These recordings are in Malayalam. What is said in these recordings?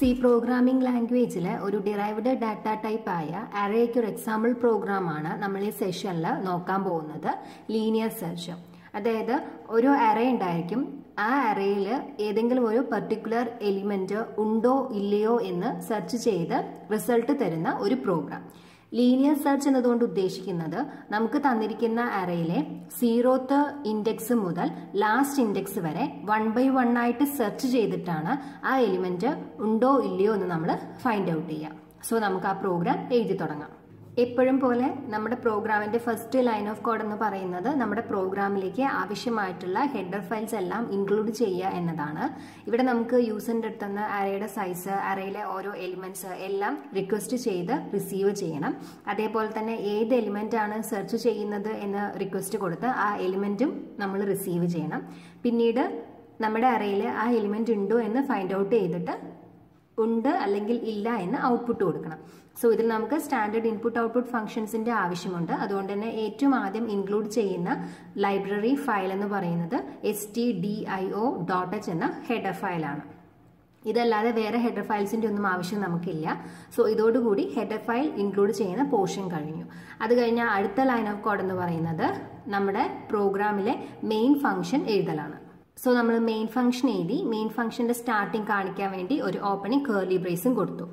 സി പ്രോഗ്രാമിംഗ് ലാംഗ്വേജിലെ ഒരു ഡിറൈവ്ഡ് ഡാറ്റ ടൈപ്പ് ആയ അറേക്ക് ഒരു എക്സാമ്പിൾ പ്രോഗ്രാമാണ് നമ്മൾ ഈ സെഷനിൽ നോക്കാൻ പോകുന്നത് ലീനിയർ സെർച്ച് അതായത് ഒരു അറേ ഉണ്ടായിരിക്കും ആ അറേയിൽ ഏതെങ്കിലും ഒരു പർട്ടിക്കുലർ എലിമെന്റ് ഉണ്ടോ ഇല്ലയോ എന്ന് സെർച്ച് ചെയ്ത് റിസൾട്ട് തരുന്ന ഒരു പ്രോഗ്രാം ലീനിയർ സെർച്ച് എന്നതുകൊണ്ട് ഉദ്ദേശിക്കുന്നത് നമുക്ക് തന്നിരിക്കുന്ന അറയിലെ സീറോത്ത് ഇൻഡെക്സ് മുതൽ ലാസ്റ്റ് ഇൻഡെക്സ് വരെ വൺ ബൈ വൺ ആയിട്ട് സെർച്ച് ചെയ്തിട്ടാണ് ആ എലിമെന്റ് ഉണ്ടോ ഇല്ലയോ എന്ന് നമ്മൾ ഫൈൻഡ് ഔട്ട് ചെയ്യാം സോ നമുക്ക് ആ പ്രോഗ്രാം എഴുതി തുടങ്ങാം എപ്പോഴും പോലെ നമ്മുടെ പ്രോഗ്രാമിന്റെ ഫസ്റ്റ് ലൈൻ ഓഫ് കോഡ് എന്ന് പറയുന്നത് നമ്മുടെ പ്രോഗ്രാമിലേക്ക് ആവശ്യമായിട്ടുള്ള ഹെഡർ ഫയൽസ് എല്ലാം ഇൻക്ലൂഡ് ചെയ്യുക എന്നതാണ് ഇവിടെ നമുക്ക് യൂസറിന്റെ അടുത്ത് നിന്ന് അറയുടെ സൈസ് അറയിലെ ഓരോ എലിമെന്റ്സ് എല്ലാം റിക്വസ്റ്റ് ചെയ്ത് റിസീവ് ചെയ്യണം അതേപോലെ തന്നെ ഏത് എലിമെന്റ് ആണ് സെർച്ച് ചെയ്യുന്നത് എന്ന് റിക്വസ്റ്റ് കൊടുത്ത് ആ എലിമെന്റും നമ്മൾ റിസീവ് ചെയ്യണം പിന്നീട് നമ്മുടെ അറയിൽ ആ എലിമെന്റ് ഉണ്ടോ എന്ന് ഫൈൻഡ് ഔട്ട് ചെയ്തിട്ട് ഉണ്ട് അല്ലെങ്കിൽ ഇല്ല എന്ന് ഔട്ട്പുട്ട് കൊടുക്കണം സോ ഇതിൽ നമുക്ക് സ്റ്റാൻഡേർഡ് ഇൻപുട്ട് ഔട്ട്പുട്ട് ഫംഗ്ഷൻസിന്റെ ആവശ്യമുണ്ട് അതുകൊണ്ട് തന്നെ ഏറ്റവും ആദ്യം ഇൻക്ലൂഡ് ചെയ്യുന്ന ലൈബ്രറി ഫയൽ എന്ന് പറയുന്നത് S T D I O dot H എന്ന ഹെഡർ ഫയലാണ് ഇതല്ലാതെ വേറെ ഹെഡർ ഫയൽസിന്റെ ഒന്നും ആവശ്യം നമുക്കില്ല സോ ഇതോടുകൂടി ഹെഡർ ഫയൽ ഇൻക്ലൂഡ് ചെയ്യുന്ന പോർഷൻ കഴിഞ്ഞു അത് കഴിഞ്ഞാൽ അടുത്ത ലൈൻ ഓഫ് കോഡ് എന്ന് പറയുന്നത് നമ്മുടെ പ്രോഗ്രാമിലെ മെയിൻ ഫംഗ്ഷൻ എഴുതലാണ് സോ നമ്മൾ മെയിൻ ഫംഗ്ഷൻ എഴുതി മെയിൻ ഫംഗ്ഷന്റെ സ്റ്റാർട്ടിങ് കാണിക്കാൻ വേണ്ടി ഒരു ഓപ്പണിംഗ് കേർലി ബ്രേസും കൊടുത്തു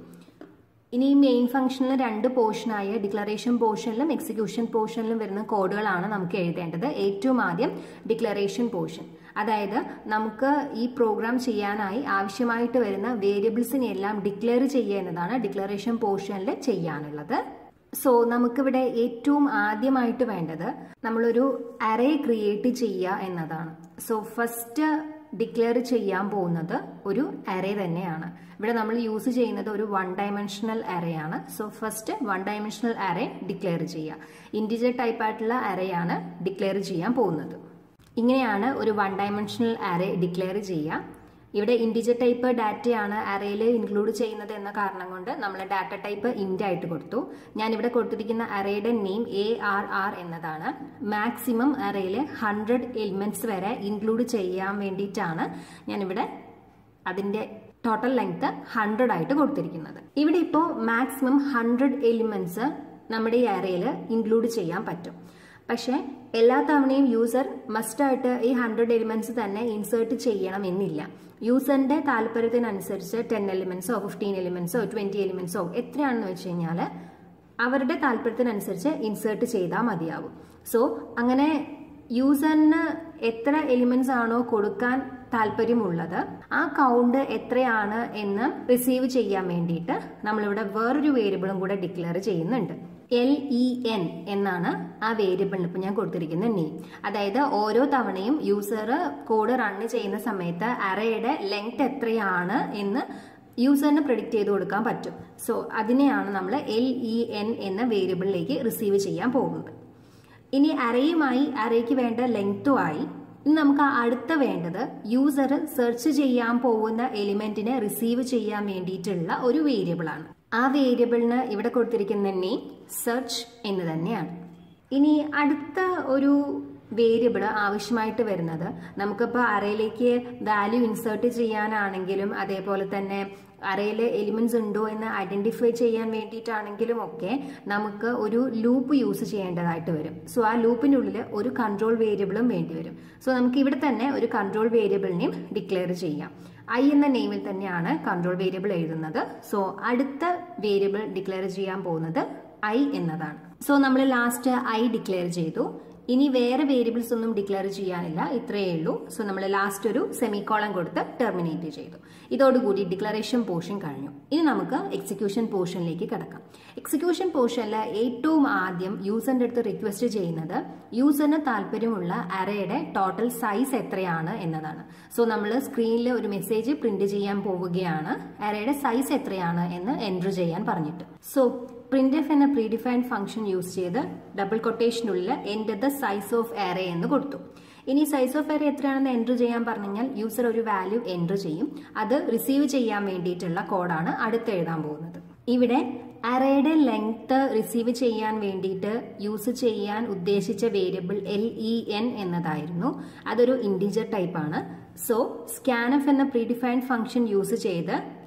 ഇനി ഈ മെയിൻ ഫംഗ്ഷനിൽ രണ്ട് പോർഷനായ ഡിക്ലറേഷൻ പോർഷനിലും എക്സിക്യൂഷൻ പോർഷനിലും വരുന്ന കോഡുകളാണ് നമുക്ക് എഴുതേണ്ടത് ഏറ്റവും ആദ്യം ഡിക്ലറേഷൻ പോർഷൻ അതായത് നമുക്ക് ഈ പ്രോഗ്രാം ചെയ്യാനായി ആവശ്യമായിട്ട് വരുന്ന വേരിയബിൾസിനെ എല്ലാം ഡിക്ലെയർ ചെയ്യുക എന്നതാണ് ഡിക്ലറേഷൻ പോർഷനിൽ ചെയ്യാനുള്ളത് സോ നമുക്കിവിടെ ഏറ്റവും ആദ്യമായിട്ട് വേണ്ടത് നമ്മളൊരു അറേ ക്രിയേറ്റ് ചെയ്യുക എന്നതാണ് സോ ഫസ്റ്റ് ഡിക്ലെയർ ചെയ്യാൻ പോകുന്നത് ഒരു അറേ തന്നെയാണ് ഇവിടെ നമ്മൾ യൂസ് ചെയ്യുന്നത് ഒരു വൺ ഡയമെൻഷണൽ അറേ ആണ് so first one dimensional array declare ചെയ്യുക ഇൻഡിജർ ടൈപ്പ് ആയിട്ടുള്ള അറേ ആണ് ഡിക്ലെയർ ചെയ്യാൻ പോകുന്നത് ഇങ്ങനെയാണ് ഒരു വൺ ഡയമെൻഷണൽ അറേ ഡിക്ലെയർ ചെയ്യുക ഇവിടെ ഇൻഡിജർ ടൈപ്പ് ഡാറ്റയാണ് അറേയിൽ ഇൻക്ലൂഡ് ചെയ്യുന്നത് എന്ന കാരണം കൊണ്ട് നമ്മൾ ഡാറ്റ ടൈപ്പ് ഇൻഡ് ആയിട്ട് കൊടുത്തു ഞാൻ ഇവിടെ കൊടുത്തിരിക്കുന്ന അറേയുടെ നെയിം എ ആർ ആർ എന്നതാണ് മാക്സിമം അറേയിൽ ഹൺഡ്രഡ് എലിമെന്റ്സ് വരെ ഇൻക്ലൂഡ് ചെയ്യാൻ വേണ്ടിയിട്ടാണ് ഞാനിവിടെ അതിന്റെ ടോട്ടൽ ലെങ്ത് ഹൺഡ്രഡ് ആയിട്ട് കൊടുത്തിരിക്കുന്നത് ഇവിടെ ഇപ്പോൾ മാക്സിമം ഹൺഡ്രഡ് എലിമെന്റ്സ് നമ്മുടെ ഈ അറേയിൽ ഇൻക്ലൂഡ് ചെയ്യാൻ പറ്റും പക്ഷേ എല്ലാ തവണയും യൂസർ മസ്റ്റായിട്ട് ഈ ഹൺഡ്രഡ് എലിമെന്റ്സ് തന്നെ ഇൻസേർട്ട് ചെയ്യണം എന്നില്ല യൂസറിന്റെ താല്പര്യത്തിനനുസരിച്ച് ടെൻ എലിമെന്റ്സോ ഫിഫ്റ്റീൻ എലിമെന്റ്സോ ട്വന്റി എലിമെന്റ്സോ എത്രയാണെന്ന് വെച്ച് കഴിഞ്ഞാൽ അവരുടെ താല്പര്യത്തിനനുസരിച്ച് ഇൻസേർട്ട് ചെയ്താൽ മതിയാവും സോ അങ്ങനെ യൂസറിന് എത്ര എലിമെന്റ്സ് ആണോ കൊടുക്കാൻ താല്പര്യമുള്ളത് ആ കൗണ്ട് എത്രയാണ് എന്ന് റിസീവ് ചെയ്യാൻ വേണ്ടിയിട്ട് നമ്മളിവിടെ വേറൊരു വേരിയബിളും കൂടെ ഡിക്ലെയർ ചെയ്യുന്നുണ്ട് എൽ ഇ എൻ എന്നാണ് ആ വേരിയബിളിന് ഇപ്പം ഞാൻ കൊടുത്തിരിക്കുന്ന നെയിം അതായത് ഓരോ തവണയും യൂസർ കോഡ് റൺ ചെയ്യുന്ന സമയത്ത് അറയുടെ ലെങ്ത് എത്രയാണ് എന്ന് യൂസറിന് പ്രിഡിക്റ്റ് ചെയ്ത് കൊടുക്കാൻ പറ്റും സോ അതിനെയാണ് നമ്മൾ എൽ ഇ എൻ എന്ന വേരിയബിളിലേക്ക് റിസീവ് ചെയ്യാൻ പോകുന്നത് ഇനി അറയുമായി അറയ്ക്ക് വേണ്ട ലെങ്ത്തുമായി ഇനി നമുക്ക് അടുത്ത വേണ്ടത് യൂസർ സെർച്ച് ചെയ്യാൻ പോകുന്ന എലിമെന്റിനെ റിസീവ് ചെയ്യാൻ വേണ്ടിയിട്ടുള്ള ഒരു വേരിയബിളാണ് ആ വേരിയബിളിന് ഇവിടെ കൊടുത്തിരിക്കുന്ന നെയിം സെർച്ച് എന്ന് തന്നെയാണ് ഇനി അടുത്ത ഒരു വേരിയബിൾ ആവശ്യമായിട്ട് വരുന്നത് നമുക്കിപ്പോൾ അറയിലേക്ക് വാല്യൂ ഇൻസേർട്ട് ചെയ്യാനാണെങ്കിലും അതേപോലെ തന്നെ അറയിൽ എലിമെന്റ്സ് ഉണ്ടോ എന്ന് ഐഡന്റിഫൈ ചെയ്യാൻ വേണ്ടിയിട്ടാണെങ്കിലും ഒക്കെ നമുക്ക് ഒരു ലൂപ്പ് യൂസ് ചെയ്യേണ്ടതായിട്ട് വരും സോ ആ ലൂപ്പിൻ്റെ ഉള്ളിൽ ഒരു കൺട്രോൾ വേരിയബിളും വേണ്ടി വരും സോ നമുക്ക് ഇവിടെ തന്നെ ഒരു കൺട്രോൾ വേരിയബിളിനെയും ഡിക്ലെയർ ചെയ്യാം ഐ എന്ന നെയിമിൽ തന്നെയാണ് കൺട്രോൾ വേരിയബിൾ എഴുതുന്നത് സോ അടുത്ത വേരിയബിൾ ഡിക്ലെയർ ചെയ്യാൻ പോകുന്നത് ഐ എന്നതാണ് സോ നമ്മൾ ലാസ്റ്റ് ഐ ഡിക്ലെയർ ചെയ്തു ഇനി വേറെ വേരിയബിൾസ് ഒന്നും ഡിക്ലെയർ ചെയ്യാനില്ല ഇത്രയേ ഉള്ളൂ സോ നമ്മൾ ലാസ്റ്റ് ഒരു സെമിക്കോളം കൊടുത്ത് ടെർമിനേറ്റ് ചെയ്തു ഇതോടുകൂടി ഡിക്ലറേഷൻ പോർഷൻ കഴിഞ്ഞു ഇനി നമുക്ക് എക്സിക്യൂഷൻ പോർഷനിലേക്ക് കിടക്കാം എക്സിക്യൂഷൻ പോർഷനിൽ ഏറ്റവും ആദ്യം യൂസറിന്റെ അടുത്ത് റിക്വസ്റ്റ് ചെയ്യുന്നത് യൂസറിന് താല്പര്യമുള്ള അറയുടെ ടോട്ടൽ സൈസ് എത്രയാണ് എന്നതാണ് സോ നമ്മൾ സ്ക്രീനിൽ ഒരു മെസ്സേജ് പ്രിന്റ് ചെയ്യാൻ പോവുകയാണ് അറയുടെ സൈസ് എത്രയാണ് എന്ന് എൻറ്റർ ചെയ്യാൻ പറഞ്ഞിട്ട് സോ പ്രിന്റ് എഫ് എന്ന പ്രീഡിഫൈൻഡ് ഫംഗ്ഷൻ യൂസ് ചെയ്ത് ഡബിൾ കൊട്ടേഷനുള്ളിൽ enter the size of array എന്ന് കൊടുത്തു ഇനി സൈസ് ഓഫ് എറേ എത്രയാണെന്ന് എൻറ്റർ ചെയ്യാൻ പറഞ്ഞു കഴിഞ്ഞാൽ യൂസർ ഒരു വാല്യൂ എൻറ്റർ ചെയ്യും അത് റിസീവ് ചെയ്യാൻ വേണ്ടിയിട്ടുള്ള കോഡാണ് അടുത്ത് എഴുതാൻ പോകുന്നത് ഇവിടെ അറേയുടെ ലെങ്ത് റിസീവ് ചെയ്യാൻ വേണ്ടിയിട്ട് യൂസ് ചെയ്യാൻ ഉദ്ദേശിച്ച വേരിയബിൾ എൽ ഇ എൻ എന്നതായിരുന്നു അതൊരു ഇൻഡിജർ ടൈപ്പ് ആണ് സോ സ്കാനഫ് എന്ന പ്രീഡിഫൈൻഡ് ഫംഗ്ഷൻ യൂസ് ചെയ്ത്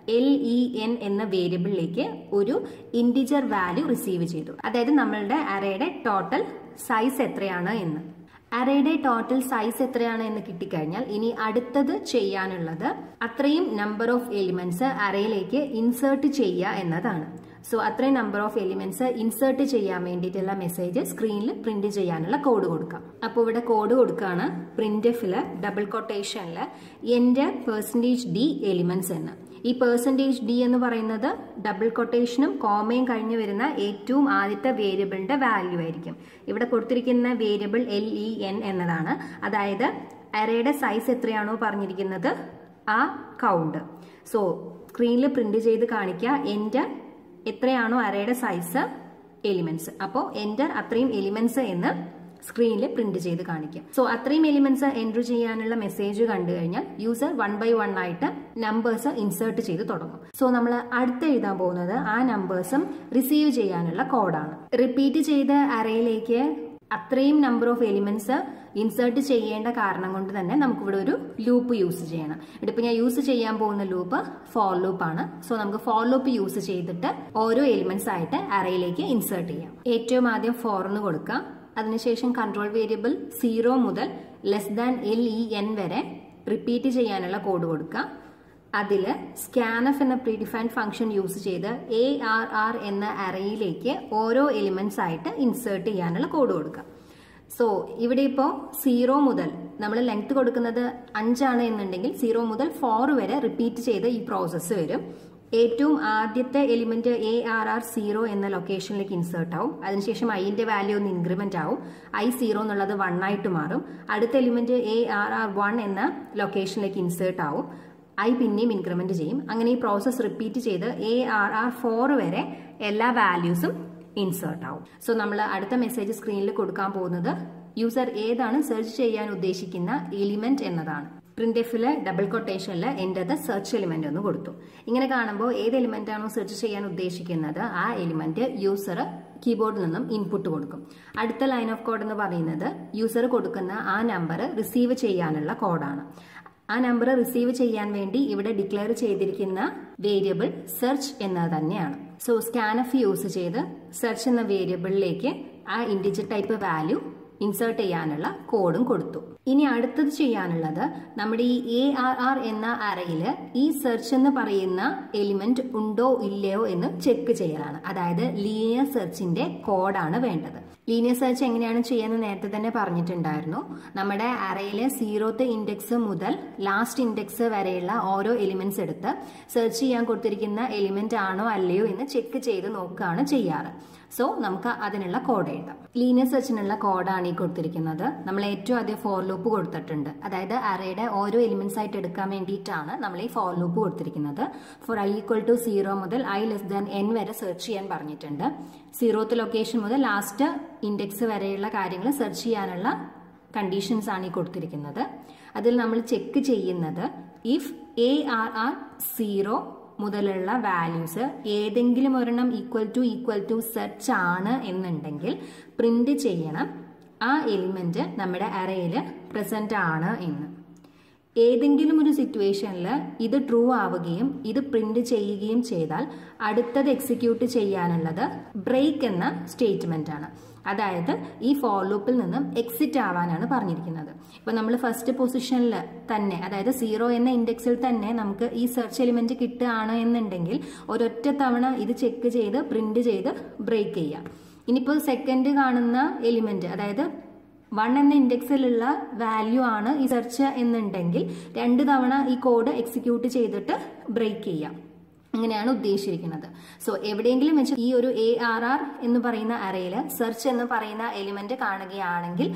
എൽ ഇ എൻ എന്ന വേരിയബിളിലേക്ക് ഒരു ഇൻഡിജർ വാല്യൂ റിസീവ് ചെയ്തു അതായത് നമ്മളുടെ അറയുടെ ടോട്ടൽ സൈസ് എത്രയാണ് എന്ന് അറയുടെ ടോട്ടൽ സൈസ് എത്രയാണ് എന്ന് കിട്ടിക്കഴിഞ്ഞാൽ ഇനി അടുത്തത് ചെയ്യാനുള്ളത് അത്രയും നമ്പർ ഓഫ് എലിമെന്റ്സ് അറയിലേക്ക് ഇൻസേർട്ട് ചെയ്യുക എന്നതാണ് സോ അത്രയും നമ്പർ ഓഫ് എലിമെന്റ്സ് ഇൻസേർട്ട് ചെയ്യാൻ വേണ്ടിയിട്ടുള്ള മെസ്സേജ് സ്ക്രീനിൽ പ്രിന്റ് ചെയ്യാനുള്ള കോഡ് കൊടുക്കാം അപ്പോൾ ഇവിടെ കോഡ് കൊടുക്കുകയാണ് പ്രിന്റഫില് ഡബിൾ കൊട്ടേഷനിൽ എൻ്റെ പെർസെൻറ്റേജ് ഡി എലിമെന്റ്സ് എന്ന് ഈ പെർസെൻറ്റേജ് ഡി എന്ന് പറയുന്നത് ഡബിൾ കൊട്ടേഷനും കോമയും കഴിഞ്ഞ് വരുന്ന ഏറ്റവും ആദ്യത്തെ വേരിയബിളിന്റെ വാല്യൂ ആയിരിക്കും ഇവിടെ കൊടുത്തിരിക്കുന്ന വേരിയബിൾ എൽ ഇ എൻ എന്നതാണ് അതായത് അരയുടെ സൈസ് എത്രയാണോ പറഞ്ഞിരിക്കുന്നത് ആ കൗണ്ട് സോ സ്ക്രീനിൽ പ്രിന്റ് ചെയ്ത് കാണിക്കുക എൻ്റെ എത്രയാണോ അരയുടെ സൈസ് എലിമെന്റ്സ് അപ്പോൾ എൻ്റർ അത്രയും എലിമെന്റ്സ് എന്ന് സ്ക്രീനിൽ പ്രിന്റ് ചെയ്ത് കാണിക്കും സോ അത്രയും എലിമെന്റ്സ് എൻട്രി ചെയ്യാനുള്ള മെസ്സേജ് കണ്ടു കഴിഞ്ഞാൽ യൂസർ വൺ ബൈ വൺ ആയിട്ട് നമ്പേഴ്സ് ഇൻസേർട്ട് ചെയ്ത് തുടങ്ങും സോ നമ്മൾ അടുത്ത് എഴുതാൻ പോകുന്നത് ആ നമ്പേഴ്സും റിസീവ് ചെയ്യാനുള്ള കോഡാണ് റിപ്പീറ്റ് ചെയ്ത അറയിലേക്ക് അത്രയും നമ്പർ ഓഫ് എലിമെന്റ്സ് ഇൻസേർട്ട് ചെയ്യേണ്ട കാരണം കൊണ്ട് തന്നെ നമുക്കിവിടെ ഒരു ലൂപ്പ് യൂസ് ചെയ്യണം ഇതിപ്പോൾ ഞാൻ യൂസ് ചെയ്യാൻ പോകുന്ന ലൂപ്പ് ഫോർ ലൂപ്പ് ആണ് സോ നമുക്ക് ഫോർ ലൂപ്പ് യൂസ് ചെയ്തിട്ട് ഓരോ എലിമെന്റ്സ് ആയിട്ട് അറയിലേക്ക് ഇൻസേർട്ട് ചെയ്യാം ഏറ്റവും ആദ്യം ഫോർ എന്ന് കൊടുക്കാം അതിനുശേഷം കൺട്രോൾ വേരിയബിൾ സീറോ മുതൽ less than L E N വരെ റിപ്പീറ്റ് ചെയ്യാനുള്ള കോഡ് കൊടുക്കാം അതിൽ സ്കാനഫ് എന്ന പ്രീഡിഫൈൻഡ് ഫംഗ്ഷൻ യൂസ് ചെയ്ത് എ ആർ ആർ എന്ന അറയിലേക്ക് ഓരോ എലിമെന്റ്സ് ആയിട്ട് ഇൻസേർട്ട് ചെയ്യാനുള്ള കോഡ് കൊടുക്കാം സോ ഇവിടെ ഇപ്പോൾ സീറോ മുതൽ നമ്മൾ ലെങ്ത് കൊടുക്കുന്നത് അഞ്ചാണ് എന്നുണ്ടെങ്കിൽ സീറോ മുതൽ ഫോർ വരെ റിപ്പീറ്റ് ചെയ്ത് ഈ പ്രോസസ്സ് വരും ഏറ്റവും ആദ്യത്തെ element A R R zero എന്ന ലൊക്കേഷനിലേക്ക് ഇൻസേർട്ട് ആവും അതിനുശേഷം ഐന്റെ വാല്യൂ ഒന്ന് ഇൻക്രിമെന്റ് ആവും ഐ സീറോ എന്നുള്ളത് വൺ ആയിട്ട് മാറും അടുത്ത element A R R one എന്ന ലൊക്കേഷനിലേക്ക് ഇൻസേർട്ട് ആവും ഐ പിന്നെയും ഇൻക്രിമെന്റ് ചെയ്യും അങ്ങനെ ഈ പ്രോസസ് റിപ്പീറ്റ് ചെയ്ത് എ ആർ ആർ ഫോർ വരെ എല്ലാ വാല്യൂസും ഇൻസേർട്ട് ആവും സോ നമ്മൾ അടുത്ത മെസ്സേജ് സ്ക്രീനിൽ കൊടുക്കാൻ പോകുന്നത് യൂസർ ഏതാണ് സെർച്ച് ചെയ്യാൻ ഉദ്ദേശിക്കുന്ന എലിമെന്റ് എന്നതാണ് പ്രിന്റഫില് ഡബിൾ കൊട്ടേഷനിൽ എൻ്റെ സെർച്ച് എലിമെന്റ് ഒന്ന് കൊടുത്തു ഇങ്ങനെ കാണുമ്പോൾ ഏത് എലിമെന്റ് ആണോ സെർച്ച് ചെയ്യാൻ ഉദ്ദേശിക്കുന്നത് ആ എലിമെന്റ് യൂസർ കീബോർഡിൽ നിന്നും ഇൻപുട്ട് കൊടുക്കും അടുത്ത ലൈൻ ഓഫ് കോഡ് എന്ന് പറയുന്നത് യൂസർ കൊടുക്കുന്ന ആ നമ്പർ റിസീവ് ചെയ്യാനുള്ള കോഡാണ് ആ നമ്പർ റിസീവ് ചെയ്യാൻ വേണ്ടി ഇവിടെ ഡിക്ലെയർ ചെയ്തിരിക്കുന്ന വേരിയബിൾ സെർച്ച് എന്നത് തന്നെയാണ് സോ സ്കാനഫ് യൂസ് ചെയ്ത് സെർച്ച് എന്ന വേരിയബിളിലേക്ക് ആ ഇൻഡിജർ ടൈപ്പ് വാല്യൂ ഇൻസേർട്ട് ചെയ്യാനുള്ള കോഡും കൊടുത്തു ഇനി അടുത്തത് ചെയ്യാനുള്ളത് നമ്മുടെ ഈ എ ആർ ആർ എന്ന അറയിൽ ഈ സെർച്ച് എന്ന് പറയുന്ന എലിമെന്റ് ഉണ്ടോ ഇല്ലയോ എന്ന് ചെക്ക് ചെയ്യലാണ് അതായത് ലീനിയർ സെർച്ചിന്റെ കോഡാണ് വേണ്ടത് ലീനിയർ സെർച്ച് എങ്ങനെയാണ് ചെയ്യുന്നത് നേരത്തെ തന്നെ പറഞ്ഞിട്ടുണ്ടായിരുന്നു നമ്മുടെ അറയിലെ സീറോത്ത് ഇൻഡെക്സ് മുതൽ ലാസ്റ്റ് ഇൻഡെക്സ് വരെയുള്ള ഓരോ എലിമെന്റ്സ് എടുത്ത് സെർച്ച് ചെയ്യാൻ കൊടുത്തിരിക്കുന്ന എലിമെന്റ് ആണോ അല്ലയോ എന്ന് ചെക്ക് ചെയ്ത് നോക്കുകയാണ് ചെയ്യാറ് സോ നമുക്ക് അതിനുള്ള കോഡ് എഴുതാം ലീനിയർ സെർച്ചിനുള്ള കോഡാണ് ഈ കൊടുത്തിരിക്കുന്നത് നമ്മൾ ഏറ്റവും ആദ്യം ഫോർ ലൂപ്പ് കൊടുത്തിട്ടുണ്ട് അതായത് അറയുടെ ഓരോ എലിമെന്റ്സ് ആയിട്ട് എടുക്കാൻ വേണ്ടിയിട്ടാണ് നമ്മൾ ഈ ഫോർ ലൂപ്പ് കൊടുത്തിരിക്കുന്നത് for I equal to zero മുതൽ ഐ ലെസ് ദാൻ എൻ വരെ സെർച്ച് ചെയ്യാൻ പറഞ്ഞിട്ടുണ്ട് സീറോത്ത് ലൊക്കേഷൻ മുതൽ ലാസ്റ്റ് ഇൻഡെക്സ് വരെയുള്ള കാര്യങ്ങൾ സെർച്ച് ചെയ്യാനുള്ള കണ്ടീഷൻസ് ആണ് ഈ കൊടുത്തിരിക്കുന്നത് അതിൽ നമ്മൾ ചെക്ക് ചെയ്യുന്നത് if A R R zero മുതലുള്ള വാല്യൂസ് ഏതെങ്കിലും ഒരെണ്ണം equal to equal to search ആണ് എന്നുണ്ടെങ്കിൽ പ്രിന്റ് ചെയ്യണം ആ എലിമെന്റ് നമ്മുടെ അറയിൽ പ്രസന്റ് ആണ് എന്ന് ഏതെങ്കിലും ഒരു സിറ്റുവേഷനിൽ ഇത് ട്രൂ ആവുകയും ഇത് പ്രിന്റ് ചെയ്യുകയും ചെയ്താൽ അടുത്തത് എക്സിക്യൂട്ട് ചെയ്യാനുള്ളത് ബ്രേക്ക് എന്ന സ്റ്റേറ്റ്മെന്റ് ആണ് അതായത് ഈ ഫോർ ലൂപ്പിൽ നിന്നും എക്സിറ്റ് ആവാനാണ് പറഞ്ഞിരിക്കുന്നത് ഇപ്പൊ നമ്മൾ ഫസ്റ്റ് പൊസിഷനിൽ തന്നെ അതായത് സീറോ എന്ന ഇൻഡെക്സിൽ തന്നെ നമുക്ക് ഈ സെർച്ച് എലിമെന്റ് കിട്ടുകയാണ് എന്നുണ്ടെങ്കിൽ ഒരൊറ്റ തവണ ഇത് ചെക്ക് ചെയ്ത് പ്രിന്റ് ചെയ്ത് ബ്രേക്ക് ചെയ്യാം ഇനിയിപ്പോൾ സെക്കൻഡ് കാണുന്ന എലിമെന്റ് അതായത് വൺ എന്ന ഇൻഡെക്സിലുള്ള വാല്യൂ ആണ് ഈ സെർച്ച് എന്നുണ്ടെങ്കിൽ രണ്ട് തവണ ഈ കോഡ് എക്സിക്യൂട്ട് ചെയ്തിട്ട് ബ്രേക്ക് ചെയ്യാം അങ്ങനെയാണ് ഉദ്ദേശിച്ചിരിക്കുന്നത് സോ എവിടെയെങ്കിലും വെച്ച് ഈ ഒരു എ ആർ ആർ എന്ന് പറയുന്ന അറയിൽ സെർച്ച് എന്ന് പറയുന്ന എലിമെന്റ് കാണുകയാണെങ്കിൽ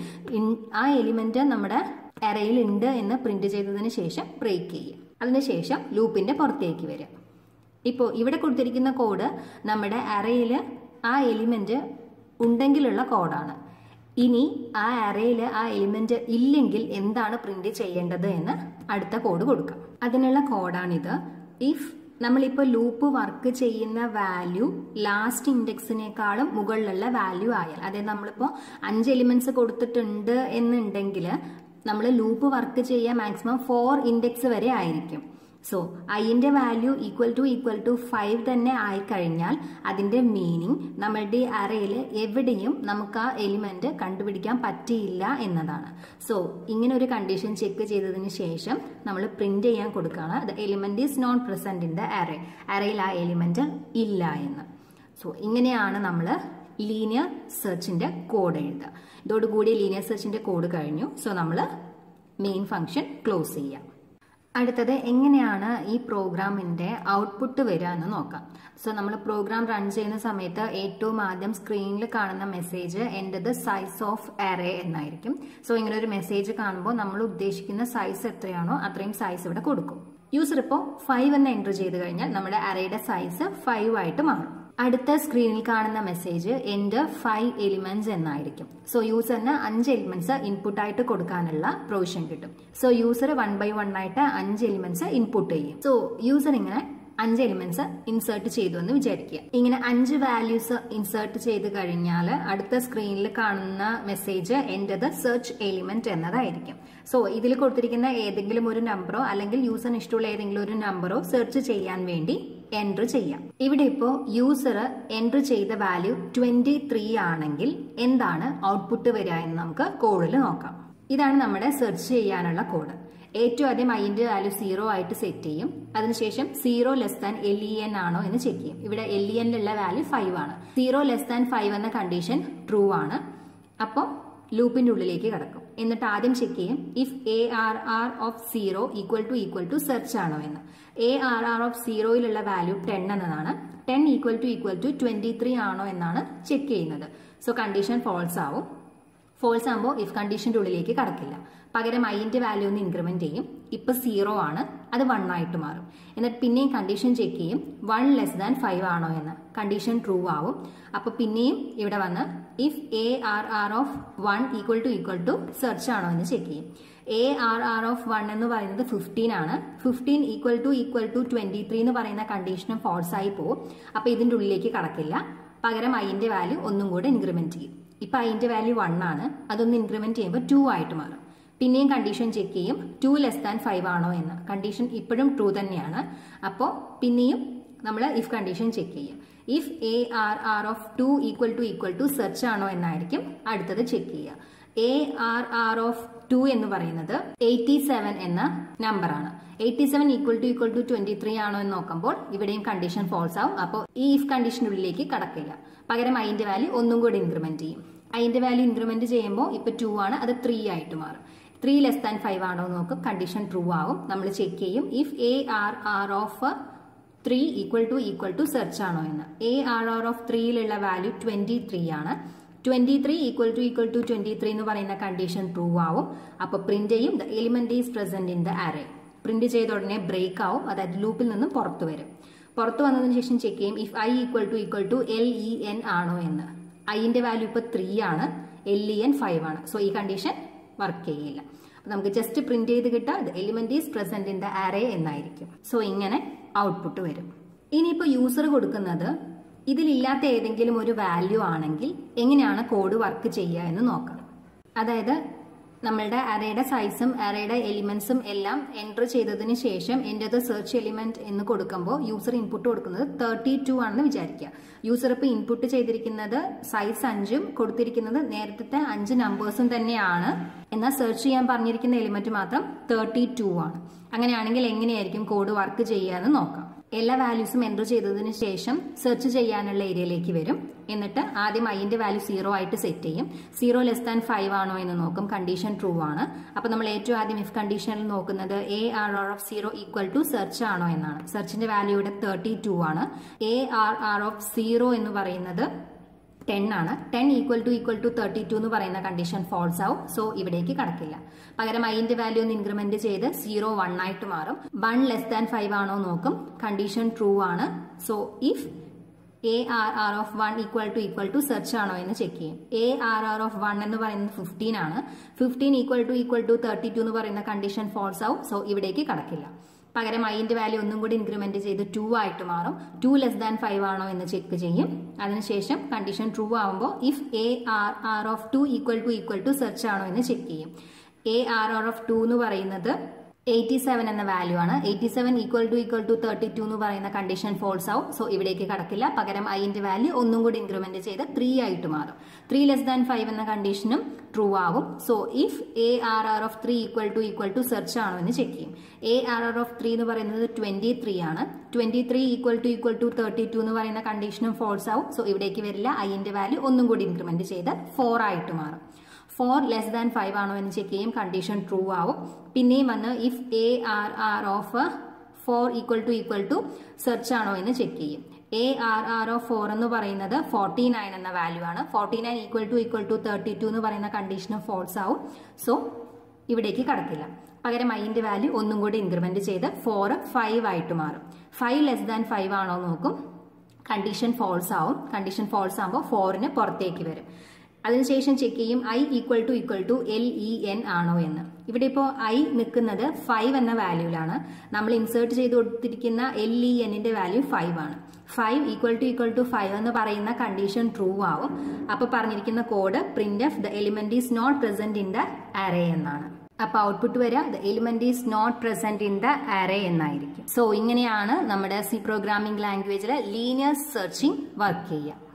ആ എലിമെന്റ് നമ്മുടെ അറയിൽ ഉണ്ട് എന്ന് പ്രിന്റ് ചെയ്തതിന് ശേഷം ബ്രേക്ക് ചെയ്യുക അതിനുശേഷം ലൂപ്പിന്റെ പുറത്തേക്ക് വരിക ഇപ്പോൾ ഇവിടെ കൊടുത്തിരിക്കുന്ന കോഡ് നമ്മുടെ അറയിൽ ആ എലിമെന്റ് ഉണ്ടെങ്കിലുള്ള കോഡാണ് ഇനി ആ അറയിൽ ആ എലിമെന്റ് ഇല്ലെങ്കിൽ എന്താണ് പ്രിന്റ് ചെയ്യേണ്ടത് എന്ന് അടുത്ത കോഡ് കൊടുക്കാം അതിനുള്ള കോഡാണിത് ഇഫ് നമ്മളിപ്പോൾ ലൂപ്പ് വർക്ക് ചെയ്യുന്ന വാല്യൂ ലാസ്റ്റ് ഇൻഡെക്സിനേക്കാളും മുകളിലുള്ള വാല്യൂ ആയാൽ അതായത് നമ്മളിപ്പോൾ അഞ്ച് എലിമെന്റ്സ് കൊടുത്തിട്ടുണ്ട് എന്നുണ്ടെങ്കിൽ നമ്മൾ ലൂപ്പ് വർക്ക് ചെയ്യാൻ മാക്സിമം ഫോർ ഇൻഡെക്സ് വരെ ആയിരിക്കും സോ ഐന്റെ value equal to equal to five തന്നെ ആയിക്കഴിഞ്ഞാൽ അതിന്റെ മീനിങ് നമ്മളുടെ അറയിൽ എവിടെയും നമുക്ക് ആ എലിമെന്റ് കണ്ടുപിടിക്കാൻ പറ്റിയില്ല എന്നതാണ് സോ ഇങ്ങനെ ഒരു കണ്ടീഷൻ ചെക്ക് ചെയ്തതിന് ശേഷം നമ്മൾ പ്രിന്റ് ചെയ്യാൻ കൊടുക്കുകയാണ് the element is not present in the array അറയിൽ ആ എലിമെന്റ് ഇല്ല എന്ന് സോ ഇങ്ങനെയാണ് നമ്മൾ ലീനിയർ സെർച്ചിന്റെ കോഡ് എഴുതുക ഇതോടുകൂടി ലീനിയർ സെർച്ചിന്റെ കോഡ് കഴിഞ്ഞു സോ നമ്മൾ മെയിൻ ഫംഗ്ഷൻ ക്ലോസ് ചെയ്യാം അടുത്തത് എങ്ങനെയാണ് ഈ പ്രോഗ്രാമിന്റെ ഔട്ട്പുട്ട് വരിക എന്ന് നോക്കാം സോ നമ്മൾ പ്രോഗ്രാം റൺ ചെയ്യുന്ന സമയത്ത് ഏറ്റവും ആദ്യം സ്ക്രീനിൽ കാണുന്ന മെസ്സേജ് എൻ്റെത് സൈസ് ഓഫ് എറേ എന്നായിരിക്കും സോ ഇങ്ങനെ ഒരു മെസ്സേജ് കാണുമ്പോൾ നമ്മൾ ഉദ്ദേശിക്കുന്ന സൈസ് എത്രയാണോ അത്രയും സൈസ് ഇവിടെ കൊടുക്കും യൂസർ ഇപ്പോൾ ഫൈവ് എന്ന് എൻ്റർ ചെയ്ത് കഴിഞ്ഞാൽ നമ്മുടെ അറേയുടെ സൈസ് ഫൈവ് ആയിട്ട് മാറും അടുത്ത സ്ക്രീനിൽ കാണുന്ന മെസ്സേജ് എൻ്റെ ഫൈവ് എലിമെന്റ്സ് എന്നായിരിക്കും സോ യൂസറിന് അഞ്ച് എലിമെന്റ്സ് ഇൻപുട്ട് ആയിട്ട് കൊടുക്കാനുള്ള പ്രൊവിഷൻ കിട്ടും so user one by one ആയിട്ട് അഞ്ച് എലിമെന്റ്സ് ഇൻപുട്ട് ചെയ്യും സോ യൂസർ ഇങ്ങനെ അഞ്ച് എലിമെന്റ്സ് ഇൻസേർട്ട് ചെയ്തു എന്ന് വിചാരിക്കുക ഇങ്ങനെ അഞ്ച് വാല്യൂസ് ഇൻസേർട്ട് ചെയ്ത് കഴിഞ്ഞാൽ അടുത്ത സ്ക്രീനിൽ കാണുന്ന മെസ്സേജ് എൻ്റെത് സെർച്ച് എലിമെന്റ് എന്നതായിരിക്കും സോ ഇതിൽ കൊടുത്തിരിക്കുന്ന ഏതെങ്കിലും ഒരു നമ്പറോ അല്ലെങ്കിൽ യൂസറിന് ഇഷ്ടമുള്ള ഏതെങ്കിലും ഒരു നമ്പറോ സെർച്ച് ചെയ്യാൻ വേണ്ടി എൻറ്റർ ചെയ്യാം ഇവിടെ ഇപ്പോൾ യൂസർ എൻറ്റർ ചെയ്ത വാല്യൂ ട്വന്റി ത്രീ ആണെങ്കിൽ എന്താണ് ഔട്ട്പുട്ട് വരിക എന്ന് നമുക്ക് കോഡിൽ നോക്കാം ഇതാണ് നമ്മുടെ സെർച്ച് ചെയ്യാനുള്ള കോഡ് ഏറ്റവും ആദ്യം ഐന്റെ വാല്യൂ സീറോ ആയിട്ട് സെറ്റ് ചെയ്യും അതിനുശേഷം zero less than L E N ആണോ എന്ന് ചെക്ക് ചെയ്യും ഇവിടെ എൽ ഇ എന്നിലുള്ള വാല്യൂ ഫൈവ് ആണ് സീറോ ലെസ് ദാൻ ഫൈവ് എന്ന കണ്ടീഷൻ ട്രൂ ആണ് അപ്പോൾ ലൂപ്പിന്റെ ഉള്ളിലേക്ക് കിടക്കും എന്നിട്ട് ആദ്യം ചെക്ക് ചെയ്യും if A R R of zero equal to equal to search ആണോ എന്ന് എ ആർ ആർ ഓഫ് സീറോയിലുള്ള വാല്യൂ ടെൻ എന്നതാണ് ten equal to equal to twenty three ആണോ എന്നാണ് ചെക്ക് ചെയ്യുന്നത് സോ കണ്ടീഷൻ ഫോൾസ് ആവും ഫോൾസ് ആകുമ്പോൾ ഇഫ് കണ്ടീഷന്റെ ഉള്ളിലേക്ക് കടക്കില്ല പകരം ഐന്റെ വാല്യൂ ഒന്ന് ഇൻക്രിമെന്റ് ചെയ്യും ഇപ്പൊ സീറോ ആണ് അത് വൺ ആയിട്ട് മാറും എന്നിട്ട് പിന്നെയും കണ്ടീഷൻ ചെക്ക് ചെയ്യും വൺ ലെസ് ദാൻ ഫൈവ് ആണോ എന്ന് കണ്ടീഷൻ ട്രൂ ആവും അപ്പൊ പിന്നെയും ഇവിടെ വന്ന് if A R R of one equal to equal to search ആണോ എന്ന് ചെക്ക് ചെയ്യും A R R of one എന്ന് പറയുന്നത് ഫിഫ്റ്റീൻ ആണ് fifteen equal to equal to twenty three എന്ന് പറയുന്ന കണ്ടീഷനും ഫോൾസ് ആയി പോകും അപ്പൊ ഇതിന്റെ ഉള്ളിലേക്ക് കടക്കില്ല പകരം ഐന്റെ വാല്യൂ ഒന്നും കൂടെ ഇൻക്രിമെന്റ് ചെയ്യും ഇപ്പൊ ഐന്റെ വാല്യൂ വൺ ആണ് അതൊന്ന് ഇൻക്രിമെന്റ് ചെയ്യുമ്പോൾ ടു ആയിട്ട് മാറും പിന്നെയും കണ്ടീഷൻ ചെക്ക് ചെയ്യും ടു ലെസ് ദാൻ ഫൈവ് ആണോ എന്ന് കണ്ടീഷൻ ഇപ്പോഴും ട്രൂ തന്നെയാണ് അപ്പോൾ പിന്നെയും നമ്മൾ ഇഫ് കണ്ടീഷൻ ചെക്ക് ചെയ്യും if A R R of two equal to equal to search ആണോ എന്നായിരിക്കും അടുത്തത് ചെക്ക് ചെയ്യുക A R R of two എന്ന് പറയുന്നത് എയ്റ്റി സെവൻ എന്ന നമ്പറാണ് eighty seven equal to equal to twenty three ആണോ എന്ന് നോക്കുമ്പോൾ ഇവിടെയും കണ്ടീഷൻ ഫോൾസ് ആവും അപ്പോൾ ഈ ഇഫ് കണ്ടീഷനുള്ളിലേക്ക് കടക്കില്ല പകരം അതിന്റെ വാല്യൂ ഒന്നും കൂടി ഇൻക്രിമെന്റ് ചെയ്യും അതിന്റെ വാല്യൂ ഇൻക്രിമെന്റ് ചെയ്യുമ്പോൾ ഇപ്പൊ ടു ആണ് അത് ത്രീ ആയിട്ട് മാറും ത്രീ ലെസ് ദാൻ ഫൈവ് ആണോ എന്ന് നോക്കും കണ്ടീഷൻ ട്രൂ ആവും നമ്മൾ ചെക്ക് ചെയ്യും if A R R of three equal to equal to search ആണോ എന്ന് എ ആർ ആർ ഓഫ് ത്രീയിലുള്ള വാല്യൂ ട്വന്റി ത്രീ ആണ് twenty three equal to equal to twenty three എന്ന് പറയുന്ന കണ്ടീഷൻ ട്രൂ ആവും അപ്പൊ പ്രിന്റ് ചെയ്യും the element is present in the array print ചെയ്ത ഉടനെ ബ്രേക്ക് ആവും അതായത് ലൂപ്പിൽ നിന്നും പുറത്തു വരും പുറത്തു വന്നതിന് ശേഷം ചെക്ക് ചെയ്യും if I equal to equal to L E N ആണോ എന്ന് ഐന്റെ വാല്യൂ ഇപ്പൊ ത്രീ ആണ് എൽ ഇ എൻ ഫൈവ് ആണ് സോ ഈ കണ്ടീഷൻ വർക്ക് ചെയ്യില്ല അപ്പൊ നമുക്ക് ജസ്റ്റ് പ്രിന്റ് ചെയ്ത് കിട്ടാം the element is present in the array എന്നായിരിക്കും സോ ഇങ്ങനെ ഔട്ട്പുട്ട് വരും ഇനിയിപ്പോ യൂസർ കൊടുക്കുന്നത് ഇതിലില്ലാത്ത ഏതെങ്കിലും ഒരു വാല്യൂ ആണെങ്കിൽ എങ്ങനെയാണ് കോഡ് വർക്ക് ചെയ്യുക എന്ന് നോക്കാം അതായത് നമ്മളുടെ അറേയുടെ സൈസും അറേയുടെ എലിമെന്റ്സും എല്ലാം എൻറ്റർ ചെയ്തതിന് ശേഷം എൻ്റെത് സെർച്ച് എലിമെന്റ് എന്ന് കൊടുക്കുമ്പോൾ യൂസർ ഇൻപുട്ട് കൊടുക്കുന്നത് തേർട്ടി ടു ആണെന്ന് വിചാരിക്കുക യൂസർ ഇപ്പോൾ ഇൻപുട്ട് ചെയ്തിരിക്കുന്നത് സൈസ് അഞ്ചും കൊടുത്തിരിക്കുന്നത് നേരത്തെ അഞ്ച് നമ്പേഴ്സും തന്നെയാണ് എന്നാൽ സെർച്ച് ചെയ്യാൻ പറഞ്ഞിരിക്കുന്ന എലിമെന്റ് മാത്രം തേർട്ടി ടു ആണ് അങ്ങനെയാണെങ്കിൽ എങ്ങനെയായിരിക്കും കോഡ് വർക്ക് ചെയ്യുക എന്ന് നോക്കാം എല്ലാ വാല്യൂസും എൻ്റർ ചെയ്തതിന് ശേഷം സെർച്ച് ചെയ്യാനുള്ള ഏരിയയിലേക്ക് വരും എന്നിട്ട് ആദ്യം ഐന്റെ വാല്യൂ സീറോ ആയിട്ട് സെറ്റ് ചെയ്യും സീറോ ലെസ് ദാൻ ഫൈവ് ആണോ എന്ന് നോക്കും കണ്ടീഷൻ ട്രൂ ആണ് അപ്പൊ നമ്മൾ ഏറ്റവും ആദ്യം ഇഫ് കണ്ടീഷനിൽ നോക്കുന്നത് A R R of zero equal to search ആണോ എന്നാണ് സെർച്ചിന്റെ വാല്യൂ ഇവിടെ തേർട്ടി ടു ആണ് A R R of zero എന്ന് പറയുന്നത് ടെൻ ആണ് ten equal to equal to thirty two എന്ന് പറയുന്ന കണ്ടീഷൻ ഫോൾസ് ആവും സോ ഇവിടേക്ക് കടക്കില്ല പകരം ഐന്റെ വാല്യൂ ഒന്ന് ഇൻക്രിമെന്റ് ചെയ്ത് സീറോ വൺ ആയിട്ട് മാറും വൺ ലെസ് ദാൻ ഫൈവ് ആണോ നോക്കും കണ്ടീഷൻ ട്രൂ ആണ് so if A R R of one equal to equal to search ആണോ എന്ന് ചെക്ക് ചെയ്യും A R R of one എന്ന് പറയുന്നത് ഫിഫ്റ്റീൻ ആണ് fifteen equal to equal to thirty two എന്ന് പറയുന്ന കണ്ടീഷൻ ഫോൾസ് ആവും സോ ഇവിടേക്ക് കടക്കില്ല പകരം ഐന്റെ വാല്യൂ ഒന്നും കൂടി ഇൻക്രിമെന്റ് ചെയ്ത് ടു ആയിട്ട് മാറും ടു ലെസ് ദാൻ ഫൈവ് ആണോ എന്ന് ചെക്ക് ചെയ്യും അതിനുശേഷം കണ്ടീഷൻ ട്രൂ ആവുമ്പോൾ if A R R of two equal to equal to search ആണോ എന്ന് ചെക്ക് ചെയ്യും A R R of two എന്ന് പറയുന്നത് എയ്റ്റി സെവൻ എന്ന വാല്യൂ ആണ് eighty seven equal to equal to thirty two എന്ന് പറയുന്ന കണ്ടീഷൻ ഫോൾസ് ആവും സോ ഇവിടേക്ക് കടക്കില്ല പകരം ഐന്റെ വാല്യൂ ഒന്നും കൂടി ഇൻക്രിമെന്റ് ചെയ്ത് ത്രീ ആയിട്ട് മാറും ത്രീ ലെസ് ദാൻ ഫൈവ് എന്ന കണ്ടീഷനും ട്രൂ ആവും so if A R R of three equal to equal to search ആണോ എന്ന് ചെക്ക് ചെയ്യും A R R of three എന്ന് പറയുന്നത് ട്വന്റി ത്രീ ആണ് twenty three equal to equal to thirty two എന്ന് പറയുന്ന കണ്ടീഷനും ഫോൾസ് ആവും സോ ഇവിടേക്ക് വരില്ല ഐന്റെ വാല്യൂ ഒന്നും കൂടി ഇൻക്രിമെന്റ് ചെയ്ത് ഫോർ ആയിട്ട് മാറും ഫോർ ലെസ് ദാൻ ഫൈവ് ആണോ എന്ന് ചെക്ക് ചെയ്യും കണ്ടീഷൻ ട്രൂ ആവും പിന്നെയും വന്ന് if A R R of four equal to equal to search ആണോ എന്ന് ചെക്ക് ചെയ്യും A R R of four എന്ന് പറയുന്നത് ഫോർട്ടി നയൻ എന്ന വാല്യൂ ആണ് forty nine equal to equal to thirty two എന്ന് പറയുന്ന കണ്ടീഷനും ഫോൾസ് ആവും സോ ഇവിടേക്ക് കടക്കില്ല പകരം ഐന്റെ വാല്യൂ ഒന്നും കൂടി ഇൻക്രിമെന്റ് ചെയ്ത് ഫോർ ഫൈവ് ആയിട്ട് മാറും ഫൈവ് ലെസ് ദാൻ ഫൈവ് ആണോ നോക്കും കണ്ടീഷൻ ഫോൾസ് ആവും കണ്ടീഷൻ ഫോൾസ് ആകുമ്പോൾ ഫോറിന് പുറത്തേക്ക് വരും അതിനുശേഷം ചെക്ക് ചെയ്യും I equal to equal to L E N ആണോ എന്ന് ഇവിടെ ഇപ്പോൾ ഐ നിൽക്കുന്നത് ഫൈവ് എന്ന വാല്യൂലാണ് നമ്മൾ ഇൻസേർട്ട് ചെയ്ത് കൊടുത്തിരിക്കുന്ന എൽ ഇ എന്നിന്റെ വാല്യൂ ഫൈവ് ആണ് five equal to equal to five എന്ന് പറയുന്ന കണ്ടീഷൻ ട്രൂ ആവും അപ്പൊ പറഞ്ഞിരിക്കുന്ന code print f the element is not present in the array എന്നാണ് അപ്പൊ ഔട്ട്പുട്ട് വരിക the element is not present in the array എന്നായിരിക്കും സോ ഇങ്ങനെയാണ് നമ്മുടെ സി പ്രോഗ്രാമിംഗ് ലാംഗ്വേജിലെ ലീനിയർ സെർച്ചിങ് വർക്ക് ചെയ്യുക